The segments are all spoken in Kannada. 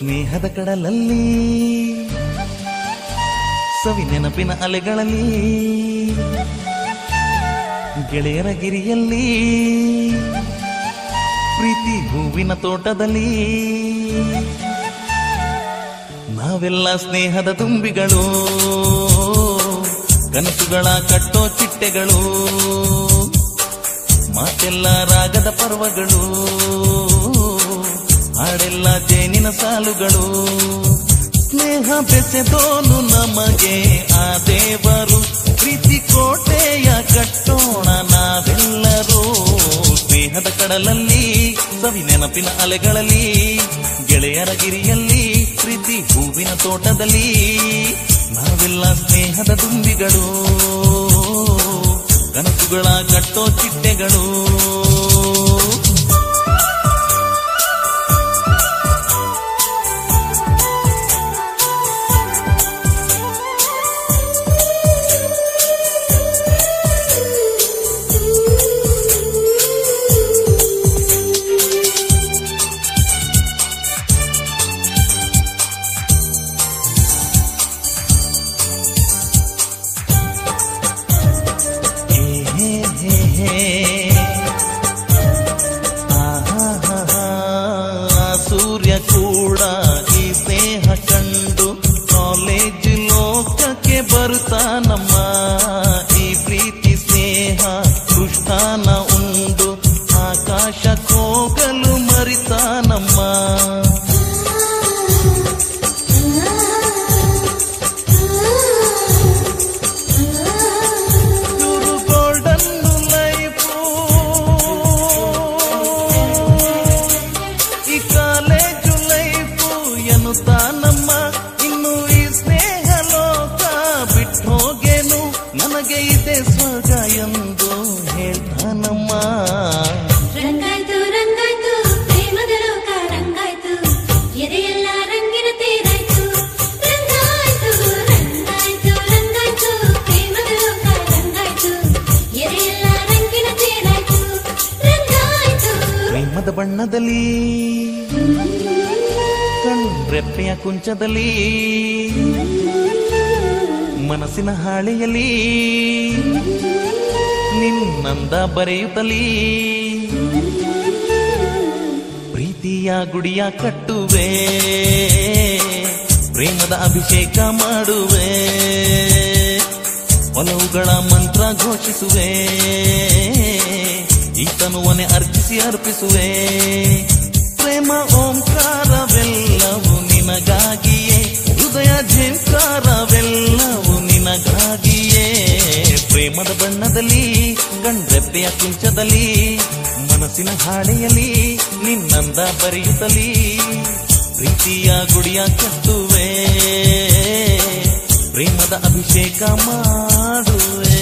ಸ್ನೇಹದ ಕಡಲಲ್ಲಿ ಸವಿ ನೆನಪಿನ ಅಲೆಗಳಲ್ಲಿ ಗೆಳೆಯರ ಗಿರಿಯಲ್ಲಿ ಪ್ರೀತಿ ಹೂವಿನ ತೋಟದಲ್ಲಿ ನಾವೆಲ್ಲ ಸ್ನೇಹದ ತುಂಬಿಗಳು ಕನಸುಗಳ ಕಟ್ಟೋ ಚಿಟ್ಟೆಗಳು ಮಾತೆಲ್ಲ ರಾಗದ ಪರ್ವಗಳು ಹಾಡೆಲ್ಲ ಜೇನಿನ ಸಾಲುಗಳು ಸ್ನೇಹ ಬೆಸೆದೋನು ನಮಗೆ ಆ ದೇವರು ಪ್ರೀತಿ ಕೋಟೆಯ ಕಟ್ಟೋಣ ನಾವೆಲ್ಲರೂ ಸ್ನೇಹದ ಕಡಲಲ್ಲಿ ಸವಿ ನೆನಪಿನ ಅಲೆಗಳಲ್ಲಿ ಗೆಳೆಯರ ಗಿರಿಯಲ್ಲಿ ಪ್ರೀತಿ ಹೂವಿನ ತೋಟದಲ್ಲಿ ನಾವೆಲ್ಲ ಸ್ನೇಹದ ತುಂಬಿಗಳು ಕನಸುಗಳ ಕಟ್ಟೋ ಚಿಟ್ಟೆಗಳು ಹೇ ಹೇ ಹೇ ಹೇ. ಆಹಾಹಾಹಾ. ಸೂರ್ಯ ಕೂಡ ಈ ಸ್ನೇಹ ಕಂಡು ಕಾಲೇಜ್ ಲೋಕಕ್ಕೆ ಬರುತ್ತಾನಮ್ಮ ಈ ಪ್ರೀತಿ ಸ್ನೇಹ ಕೃಷ್ಣಾನ ಉಂಡು ಆಕಾಶ ಹೋಗಲು ಮರಿತಾನಮ್ಮ ಇವರು ಗೋಲ್ಡನ್ ಲೈಫು ಈ ಕಾಲೇಜು ಲೈಫು ಎನ್ನುತ್ತಾನಮ್ಮ ಇನ್ನು ಈ ಸ್ನೇಹ ಲೋಕ ಬಿಟ್ಟು ಹೋಗೇನು ನನಗೆ ಇದೆ ಸ್ವರ್ಗ ಎಂದು ಹೇಳ್ತಾನಮ್ಮ ರಂಗಾಯ್ತು ರಂಗಾಯ್ತು ಪ್ರೇಮದ ಲೋಕ ರಂಗಾಯ್ತು ಎದೆಯೆಲ್ಲ ರಂಗಿನ ತೇರಾಯ್ತು ರಂಗಾಯ್ತು ರಂಗಾಯ್ತು ರಂಗಾಯ್ತು ಪ್ರೇಮದ ಲೋಕ ರಂಗಾಯ್ತು ಎದೆಯೆಲ್ಲ ರಂಗಿನ ತೇರಾಯ್ತು ರಂಗಾಯ್ತು ಪ್ರೇಮದ ಬಣ್ಣದಲ್ಲಿ ಕಣ್ರೆಪ್ಪೆಯ ಕುಂಚದಲ್ಲಿ ಮನಸ್ಸಿನ ಹಾಳೆಯಲ್ಲಿ ನಿನ್ನಂದ ಬರೆಯುತ್ತಲೀ ಪ್ರೀತಿಯ ಗುಡಿಯ ಕಟ್ಟುವೆ ಪ್ರೇಮದ ಅಭಿಷೇಕ ಮಾಡುವೆ ಒಲವುಗಳ ಮಂತ್ರ ಘೋಷಿಸುವೆ ಈತನುವನೆ ಅರ್ಪಿಸಿ ಅರ್ಪಿಸುವೆ ಪ್ರೇಮ ಓಂಕಾರವೆಲ್ಲವೂ ನಿನಗಾಗಿಯೇ ಹೃದಯ ಝೇಂಕಾರವೆಲ್ಲವೂ ನಿನಗಾಗಿಯೇ ಪ್ರೇಮದ ಬಣ್ಣದಲ್ಲಿ ಗಂಡ್ರೆಪ್ಪೆಯ ಕುಂಚದಲ್ಲಿ ಮನಸ್ಸಿನ ಹಾಳೆಯಲ್ಲಿ ನಿನ್ನಂದ ಬರೆಯುತ್ತಲೀ ಪ್ರೀತಿಯ ಗುಡಿಯ ಕಟ್ಟುವೆ ಪ್ರೇಮದ ಅಭಿಷೇಕ ಮಾಡುವೆ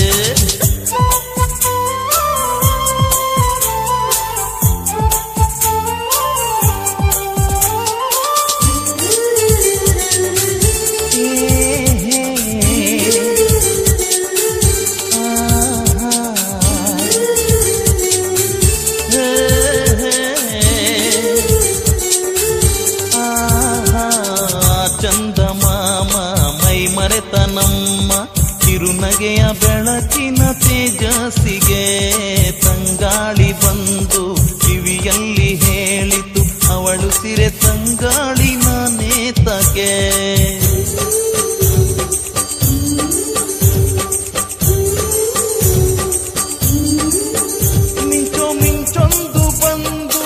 ಚಂದ ಮಾಮ ಮೈ ಮರೆತ ನಮ್ಮ ಕಿರುನಗೆಯ ಬೆಳಕಿನ ತೇಜಸ್ಸಿಗೆ ತಂಗಾಳಿ ಬಂದು ಕಿವಿಯಲ್ಲಿ ಹೇಳಿತು ಅವಳು ಸಿರೆ ತಂಗಾಳಿ ನಾನೇ ತಗೆ ಮಿಂಚೋ ಮಿಂಚೊಂದು ಬಂದು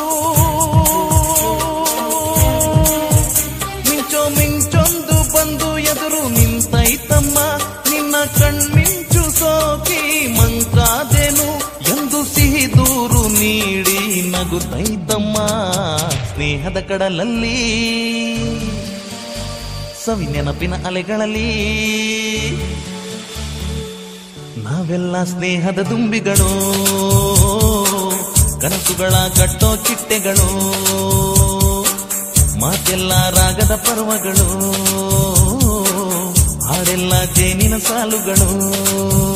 ಮಿಂಚೋ ಮಿಂಚೊಂದು ಬಂದು ಎದುರು ನಿಂತೈತಮ್ಮ ನಿನ್ನ ಕಣ್ಮಿಂಚು ಸೋಕಿ ಮಂಕಾದೆನು ಎಂದು ಸಿಹಿ ದೂರು ನೀಡಿ ನಗುತ್ತೈತಮ್ಮ ಸ್ನೇಹದ ಕಡಲಲ್ಲಿ ಸವಿ ನೆನಪಿನ ಅಲೆಗಳಲ್ಲಿ ನಾವೆಲ್ಲ ಸ್ನೇಹದ ತುಂಬಿಗಳು ಕನಸುಗಳ ಕಟ್ಟೋ ಚಿಟ್ಟೆಗಳು ಮಾತೆಲ್ಲ ರಾಗದ ಪರ್ವಗಳು ಹಾಡೆಲ್ಲ ಜೇನಿನ ಸಾಲುಗಳು